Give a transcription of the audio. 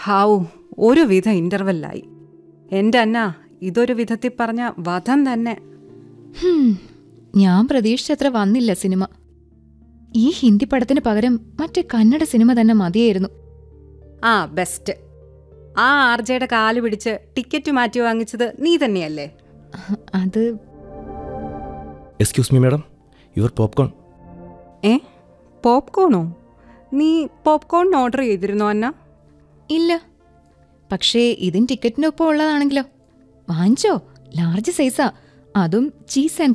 ഹാവു ഒരുവിധ ഇന്റർവെല്ലായി എൻ്റെ അന്ന ഇതൊരു വിധത്തിൽ പറഞ്ഞ വധം തന്നെ ഹും, ഞാൻ പ്രതീക്ഷിച്ചത്ര വന്നില്ല സിനിമ ഈ ഹിന്ദി പടത്തിന് പകരം മറ്റേ കന്നഡ സിനിമ തന്നെ മതിയായിരുന്നു ആ ബെസ്റ്റ് ആ ആർജയുടെ കാല് പിടിച്ച് ടിക്കറ്റ് മാറ്റി വാങ്ങിച്ചത് നീ തന്നെയല്ലേ അത് excuse me madam your popcorn ഏ പോപ്കോണോ നീ പോപ്കോൺ ഓർഡർ ചെയ്തിരുന്നോ അന്ന ഇല്ല പക്ഷേ ഇതിന് ടിക്കറ്റിനൊപ്പം ഉള്ളതാണെങ്കിലോ വാങ്ങിച്ചോ ലാർജ് സൈസാ അതും ചീസ് ആൻഡ്